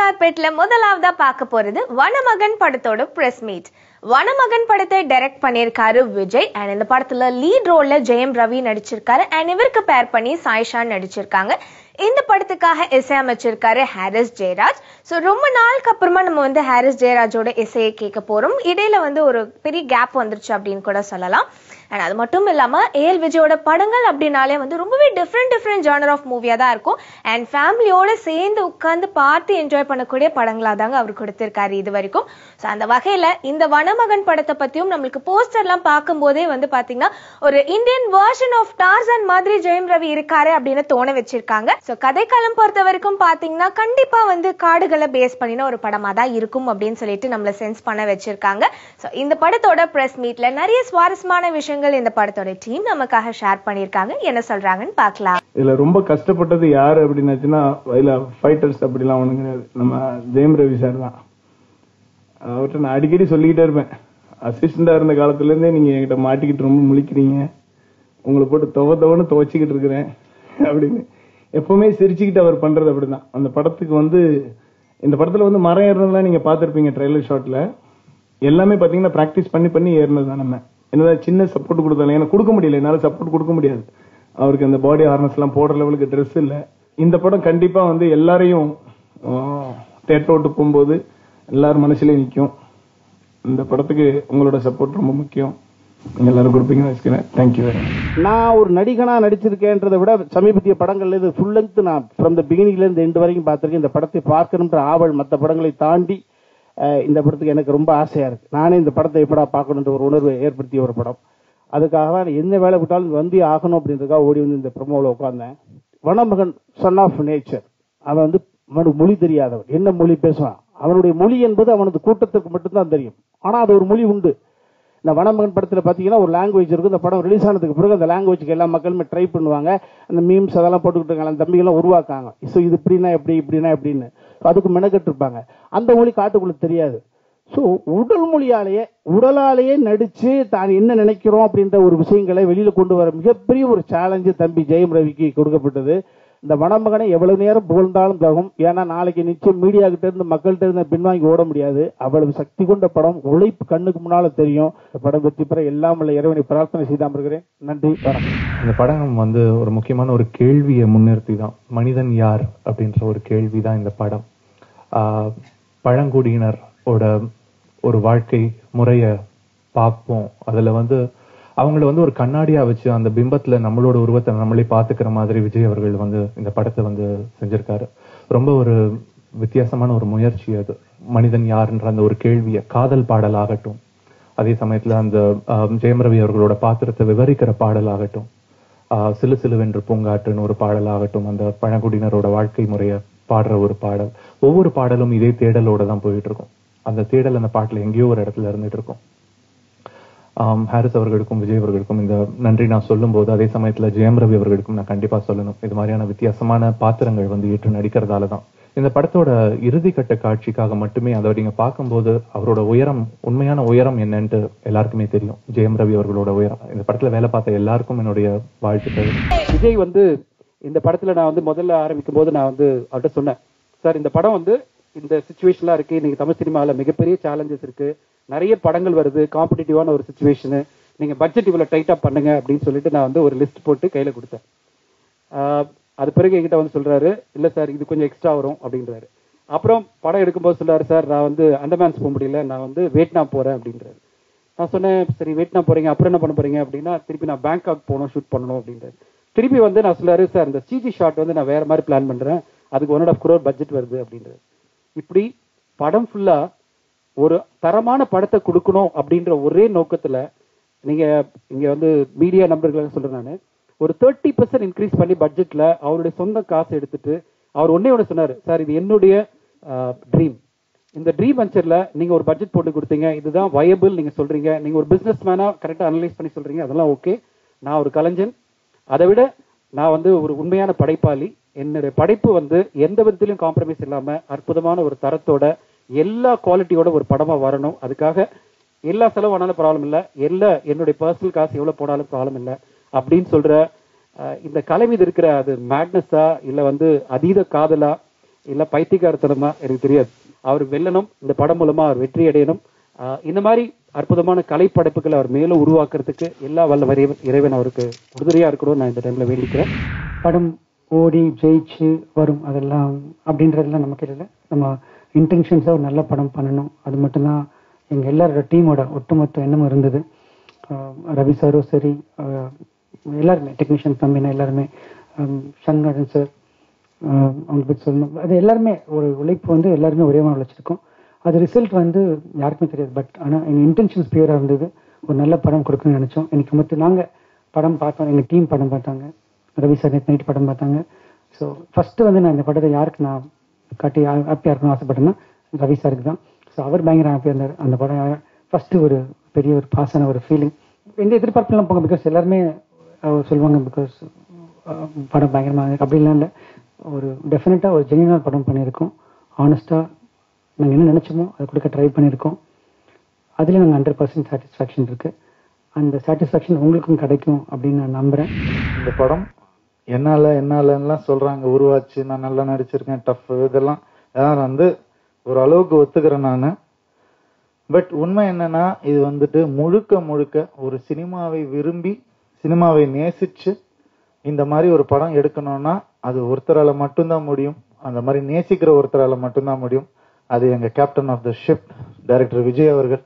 கார்பெட்ல முதலாவதா பார்க்க போறது வனமகன் படத்தோட பிரஸ் மீட் வனமகன் படத்தை டைரக்ட் பண்ணியிருக்காரு விஜய் அண்ட் இந்த படத்துல லீட் ரோல்ல ஜெயம் ரவி நடிச்சிருக்காரு அண்ட் இவருக்கு பேர் பண்ணி சாய்ஷா நடிச்சிருக்காங்க இந்த படத்துக்காக இசையமைச்சிருக்காரு ஹாரிஸ் ஜெயராஜ் ஸோ ரொம்ப நாளுக்கு அப்புறமா நம்ம வந்து ஹாரிஸ் ஜெயராஜோட இசையை கேட்க போறோம் இடையில வந்து ஒரு பெரிய கேப் வந்துருச்சு அப்படின்னு கூட சொல்லலாம் அண்ட் அது மட்டும் இல்லாம ஏஎல் விஜயோட படங்கள் அப்படின்னாலே வந்து ரொம்பவே டிஃப்ரெண்ட் டிஃப்ரெண்ட் ஜானர் ஆஃப் மூவியா தான் இருக்கும் அண்ட் ஃபேமிலியோட சேர்ந்து உட்கார்ந்து பார்த்து என்ஜாய் பண்ணக்கூடிய படங்களா தாங்க அவர் கொடுத்திருக்காரு இது வரைக்கும் ஸோ அந்த வகையில இந்த வனமகன் படத்தை பத்தியும் நம்மளுக்கு போஸ்டர்லாம் பார்க்கும்போதே வந்து பாத்தீங்கன்னா ஒரு இந்தியன் வெர்ஷன் ஆஃப் டார்சன் மாதிரி ஜெயம் ரவி இருக்காரு அப்படின்னு தோண வச்சிருக்காங்க ஸோ கதைக்காலம் பொறுத்த வரைக்கும் பாத்தீங்கன்னா கண்டிப்பா வந்து காடுகளை பேஸ் பண்ணின ஒரு படமா தான் இருக்கும் அப்படின்னு சொல்லிட்டு நம்மள சென்ஸ் பண்ண வச்சிருக்காங்க ஸோ இந்த படத்தோட பிரஸ் மீட்ல நிறைய சுவாரஸ்யமான விஷயங்கள் இந்த படத்தோட டீம் நமக்காக ஷேர் பண்ணியிருக்காங்க என்ன சொல்றாங்கன்னு பார்க்கலாம் இதுல ரொம்ப கஷ்டப்பட்டது யாரு அப்படின்னாச்சுன்னா இதுல ஃபைட்டர்ஸ் அப்படிலாம் ஒண்ணு கிடையாது நம்ம ஜெயம் ரவி சார் தான் அவர்கிட்ட நான் அடிக்கடி சொல்லிக்கிட்டே இருப்பேன் அசிஸ்டண்டா இருந்த காலத்துல இருந்தே நீங்க என்கிட்ட மாட்டிக்கிட்டு ரொம்ப முழிக்கிறீங்க உங்களை போட்டு துவ துவன்னு துவச்சிக்கிட்டு இருக்கிறேன் அப்படின்னு எப்பவுமே சிரிச்சுக்கிட்டு அவர் பண்றது அப்படிதான் அந்த படத்துக்கு வந்து இந்த படத்துல வந்து மரம் ஏறினதுலாம் நீங்க பார்த்திருப்பீங்க ட்ரெய்லர் ஷாட்ல எல்லாமே பாத்தீங்கன்னா பிராக்டிஸ் பண்ணி பண்ணி ஏறினது தான் நம்ம என்னதான் சின்ன சப்போர்ட் கொடுத்தாலும் எனக்கு கொடுக்க முடியல என்னால சப்போர்ட் கொடுக்க முடியாது அவருக்கு அந்த பாடி ஹார்னஸ் எல்லாம் போடுற லெவலுக்கு ட்ரெஸ் இல்ல இந்த படம் கண்டிப்பா வந்து எல்லாரையும் தேட்டர் விட்டு போகும்போது எல்லாரும் மனசுலயும் நிக்கும் இந்த படத்துக்கு உங்களோட சப்போர்ட் ரொம்ப முக்கியம் நீங்க எல்லாரும் கொடுப்பீங்கன்னு வச்சுக்கிறேன் தேங்க்யூ வெரி நான் ஒரு நடிகனா நடிச்சிருக்கேன்றதை விட சமீபத்திய படங்கள்ல இது ஃபுல் லென்த் நான் ஃப்ரம் த பிகினிங்ல இருந்து எண்டு வரைக்கும் பார்த்திருக்கேன் இந்த படத்தை பார்க்கணுன்ற ஆவல் மற்ற படங்களை தாண்டி அஹ், இந்த படத்துக்கு எனக்கு ரொம்ப ஆசையா இருக்கு நானே இந்த படத்தை எப்படா பார்க்கணுன்ற ஒரு உணர்வை ஏற்படுத்திய ஒரு படம் அதுக்காக நான் என்ன வேலை விட்டாலும் வந்தே ஆகணும் அப்படின்றதுக்காக ஓடி வந்து இந்த ப்ரமோவில் உட்கார்ந்தேன் வனமகன் சன் ஆஃப் நேச்சர் அவன் வந்து அவனுக்கு மொழி தெரியாதவன் என்ன மொழி பேசுவான் அவனுடைய மொழி என்பது அவனது கூட்டத்துக்கு மட்டும்தான் தெரியும் ஆனா அது ஒரு மொழி உண்டு இந்த வனமகன் படத்துல பாத்தீங்கன்னா ஒரு லாங்குவேஜ் இருக்கும் இந்த படம் ரிலீஸ் ஆனதுக்கு பிறகு அந்த லாங்குவேஜ்க்கு எல்லா மக்களுமே ட்ரை பண்ணுவாங்க அந்த மீம்ஸ் அதெல்லாம் போட்டுக்கிட்டு இருக்காங்க அந்த தம்பிகள்லாம் உருவாக்காங்க ஸோ இது இப்படின்னா எப்படி இப்படின்னா எப்படின்னு So அதுக்கு மெனக்கெட்டு இருப்பாங்க அந்த மொழி காட்டுக்குள்ள தெரியாது ஸோ உடல் மொழியாலேயே உடலாலேயே நடிச்சு தான் என்ன நினைக்கிறோம் அப்படின்ற ஒரு விஷயங்களை வெளியில கொண்டு வர மிகப்பெரிய ஒரு சேலஞ்சு தம்பி ஜெயம் ரவிக்கு கொடுக்கப்பட்டது இந்த வனமகனை எவ்வளவு நேரம் புகழ்ந்தாலும் தகும் ஏன்னா நாளைக்கு நிச்சயம் மீடியா கிட்ட இருந்து மக்கள்கிட்ட இருந்து பின்வாங்கி ஓட முடியாது அவ்வளவு சக்தி கொண்ட படம் உழைப்பு கண்ணுக்கு முன்னால தெரியும் இந்த படம் வெற்றி பெற எல்லாம் உள்ள இறைவனை பிரார்த்தனை செய்தாம இருக்கிறேன் நன்றி வணக்கம் இந்த படம் வந்து ஒரு முக்கியமான ஒரு கேள்வியை முன்னிறுத்தி தான் மனிதன் யார் அப்படின்ற ஒரு கேள்வி தான் இந்த படம் ஆஹ் பழங்குடியினரோட ஒரு வாழ்க்கை முறைய பார்ப்போம் அதுல வந்து அவங்கள வந்து ஒரு கண்ணாடியா வச்சு அந்த பிம்பத்துல நம்மளோட உருவத்தை நம்மளே பாத்துக்கிற மாதிரி விஜய் அவர்கள் வந்து இந்த படத்தை வந்து செஞ்சிருக்காரு ரொம்ப ஒரு வித்தியாசமான ஒரு முயற்சி அது மனிதன் யாருன்ற அந்த ஒரு கேள்வியை காதல் பாடல் ஆகட்டும் அதே சமயத்துல அந்த ஆஹ், ஜெயம் ரவி அவர்களோட பாத்திரத்தை விவரிக்கிற பாடல் ஆகட்டும் ஆஹ், சிலு சிலுவென்று பூங்காற்றுன்னு ஒரு பாடல் ஆகட்டும் அந்த பழங்குடியினரோட வாழ்க்கை முறைய பாடுற ஒரு பாடல் ஒவ்வொரு பாடலும் இதே தேடலோட தான் போயிட்டு இருக்கும் அந்த தேடல் அந்த பாட்டுல எங்கேயோ ஒரு இடத்துல இருந்துட்டு இருக்கும் ஆம், ஹாரிஸ் அவர்களுக்கும் விஜய் அவர்களுக்கும் இந்த நன்றி நான் சொல்லும்போது அதே சமயத்துல ஜெயம் ரவி அவர்களுக்கும் நான் கண்டிப்பா சொல்லணும் இது மாதிரியான வித்தியாசமான பாத்திரங்கள் வந்து ஏற்று நடிக்கிறதால தான் இந்த படத்தோட இறுதி கட்ட காட்சிக்காக மட்டுமே அதை நீங்க பார்க்கும்போது அவரோட உயரம் உண்மையான உயரம் என்னன்ட்டு எல்லாருக்குமே தெரியும் ஜெயம் ரவி அவர்களோட உயரம் இந்த படத்துல வேலை பார்த்த எல்லாருக்கும் என்னுடைய வாழ்த்துக்கள் விஜய் வந்து இந்த படத்துல நான் வந்து முதல்ல ஆரம்பிக்கும் போது நான் வந்து அவர்கிட்ட சொன்னேன் சார் இந்த படம் வந்து இந்த சுச்சுவேஷன்லாம் இருக்கு இன்னைக்கு தமிழ் சினிமாவில் மிகப்பெரிய சேலஞ்சஸ் இருக்கு நிறைய படங்கள் வருது காம்படிட்டிவான ஒரு சுச்சுவேஷனு நீங்க பட்ஜெட் இவ்வளவு டைட்டா பண்ணுங்க அப்படின்னு சொல்லிட்டு நான் வந்து ஒரு லிஸ்ட் போட்டு கையில கொடுத்தேன் ஆஹ் அது பிறகு என்கிட்ட வந்து சொல்றாரு இல்ல சார் இது கொஞ்சம் எக்ஸ்ட்ரா வரும் அப்படின்றாரு அப்புறம் படம் எடுக்கும்போது சொல்றாரு சார் நான் வந்து அண்டமான்ஸ் போக முடியல நான் வந்து வியட்நாம் போறேன் அப்படின்றாரு நான் சொன்னேன் சரி வியட்நாம் போறீங்க அப்புறம் என்ன பண்ண போறீங்க அப்படின்னா திருப்பி நான் பேங்காக் போகணும் ஷூட் பண்ணணும் அப்படின்றாரு திருப்பி வந்து நான் சொல்லாரு சார் இந்த சிஜி ஷாட் வந்து நான் வேற மாதிரி பிளான் பண்றேன் அதுக்கு one and half crore budget வருது அப்படின்றாரு இப்படி படம் ஃபுல்லா ஒரு தரமான படத்தை கொடுக்கணும் அப்படின்ற ஒரே நோக்கத்துல நீங்க இங்க வந்து மீடியா நம்பர்களுக்கு சொல்றேன் நானு ஒரு தேர்ட்டி பர்சன்ட் இன்க்ரீஸ் பண்ணி பட்ஜெட்ல அவருடைய சொந்த காசு எடுத்துட்டு அவர் ஒன்னே ஒன்று சொன்னாரு சார் இது என்னுடைய ட்ரீம் இந்த ட்ரீம் வெஞ்சர்ல நீங்க ஒரு பட்ஜெட் போட்டு கொடுத்தீங்க இதுதான் வயபிள் நீங்க சொல்றீங்க நீங்க ஒரு பிசினஸ் மேனா கரெக்டா அனலைஸ் பண்ணி சொல்றீங்க அதெல்லாம் ஓகே நான் ஒரு கலைஞன் அதை விட நான் வந்து ஒரு உண்மையான படைப்பாளி என்னுடைய படைப்பு வந்து எந்த விதத்திலும் காம்ப்ரமைஸ் இல்லாம அற்புதமான ஒரு தரத்தோட எல்லா குவாலிட்டியோட ஒரு படமா வரணும் அதுக்காக எல்லா செலவானாலும் ப்ராப்ளம் இல்ல எல்லா என்னுடைய பர்சனல் காசு எவ்வளவு போனாலும் ப்ராப்ளம் இல்ல அப்படின்னு சொல்ற அஹ், இந்த கலை மீது இருக்கிற அது மேட்னஸா இல்ல வந்து அதீத காதலா இல்ல பைத்தியக்காரத்தனமா எனக்கு தெரியாது அவர் வெல்லணும் இந்த படம் மூலமா அவர் வெற்றி அடையணும் ஆஹ் இந்த மாதிரி அற்புதமான கலைப்படைப்புகளை அவர் மேலும் உருவாக்குறதுக்கு எல்லா வல்ல இறைவன் இறைவன் அவருக்கு உறுதுணையா இருக்கணும்னு நான் இந்த டைம்ல வேண்டிக்கிறேன் படம் ஓடி ஜெயிச்சு வரும் அதெல்லாம் அப்படின்றதெல்லாம் நமக்கு இல்லை நம்ம இன்டென்ஷன்ஸாக ஒரு நல்ல படம் பண்ணணும் அது மட்டும்தான் எங்கள் எல்லாரோட டீமோட ஒட்டுமொத்த எண்ணமும் இருந்தது ஆஹ் ரவி சாரும் சரி ஆஹ் எல்லாருமே டெக்னீஷியன் தம்பினா எல்லாருமே சண்முகன் சார் அவங்க பற்றி சொல்லணும் அது எல்லாருமே ஒரு உழைப்பு வந்து எல்லாருமே ஒரே மாதிரி உழைச்சிருக்கோம் அது ரிசல்ட் வந்து யாருக்குமே தெரியாது பட் ஆனால் எங்கள் இன்டென்ஷன்ஸ் பியூராக இருந்தது ஒரு நல்ல படம் கொடுக்கணும்னு நினச்சோம் இன்னைக்கு மொத்தம் நாங்கள் படம் பார்த்தோம் எங்கள் டீம் படம் பார்த்தாங்க ரவி சார் நேற்று நைட் படம் பார்த்தாங்க ஸோ ஃபர்ஸ்ட் வந்து நான் இந்த படத்தை யாருக்கு நான் காட்டி ஹாப்பியாக இருக்கணும்னு ஆசைப்பட்டேன்னா ரவி சாருக்கு தான் ஸோ அவர் பயங்கர ஹாப்பியாக இருந்தார் அந்த படம் ஃபர்ஸ்ட் ஒரு பெரிய ஒரு பாசான ஒரு ஃபீலிங் எந்த எதிர்பார்ப்புலாம் போங்க பிகாஸ் எல்லாருமே அஹ், சொல்லுவாங்க பிகாஸ் படம் பயங்கரமாக இருக்கு அப்படிலாம் இல்லை ஒரு டெஃபினட்டாக ஒரு ஜெனியூனாக படம் பண்ணியிருக்கோம் ஆனஸ்ட்டாக நாங்கள் என்ன நினச்சோமோ அதை கொடுக்க ட்ரை பண்ணியிருக்கோம் அதில் நாங்கள் ஹண்ட்ரட் பர்சன்ட் சாட்டிஸ்ஃபேக்ஷன் இருக்குது அந்த சாட்டிஸ்ஃபேக்ஷன் உங்களுக்கும் கிடைக்கும் அப்படின்னு நான் நம்புகிறேன் இந்த படம் என்னால என்னாலலாம் சொல்றாங்க உருவாச்சு நான் நல்லா நடிச்சிருக்கேன் டஃப் இதெல்லாம் இதெல்லாம் வந்து ஒரு அளவுக்கு ஒத்துக்கிறேன் நான் பட் உண்மை என்னன்னா இது வந்துட்டு முழுக்க முழுக்க ஒரு சினிமாவை விரும்பி சினிமாவை நேசிச்சு இந்த மாதிரி ஒரு படம் எடுக்கணும்னா அது ஒருத்தரால மட்டும்தான் முடியும் அந்த மாதிரி நேசிக்கிற ஒருத்தரால மட்டும்தான் முடியும் அது எங்க captain of the ship director Vijay அவர்கள்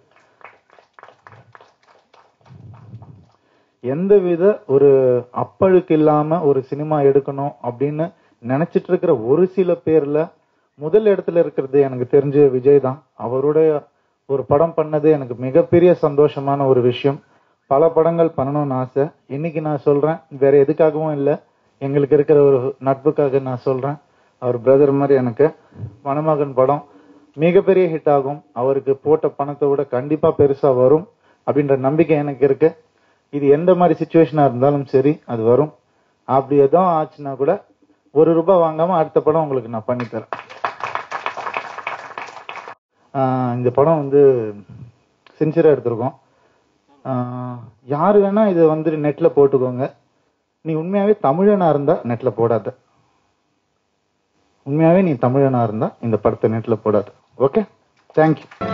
எந்தவித ஒரு அப்பழுக்கு இல்லாம ஒரு சினிமா எடுக்கணும் அப்படின்னு நினைச்சிட்டு இருக்கிற ஒரு சில பேர்ல முதல் இடத்துல இருக்கிறது எனக்கு தெரிஞ்ச விஜய் தான் அவருடைய ஒரு படம் பண்ணது எனக்கு மிகப்பெரிய சந்தோஷமான ஒரு விஷயம் பல படங்கள் பண்ணணும்னு ஆசை இன்னைக்கு நான் சொல்றேன் வேற எதுக்காகவும் இல்ல எங்களுக்கு இருக்கிற ஒரு நட்புக்காக நான் சொல்றேன் அவர் பிரதர் மாதிரி எனக்கு மணமகன் படம் மிகப்பெரிய ஹிட் ஆகும் அவருக்கு போட்ட பணத்தை விட கண்டிப்பா பெருசா வரும் அப்படின்ற நம்பிக்கை எனக்கு இருக்கு இது எந்த மாதிரி சுச்சுவேஷனா இருந்தாலும் சரி அது வரும் அப்படி எதுவும் ஆச்சுன்னா கூட ஒரு ரூபாய் வாங்காம அடுத்த படம் உங்களுக்கு நான் பண்ணி தரேன் ஆஹ் இந்த படம் வந்து சின்சியரா எடுத்திருக்கோம் ஆஹ் யாரு வேணா இதை வந்து நெட்ல போட்டுக்கோங்க நீ உண்மையாவே தமிழனா இருந்தா நெட்ல போடாத உண்மையாவே நீ தமிழனா இருந்தா இந்த படத்தை நெட்ல போடாத ஓகே தேங்க்யூ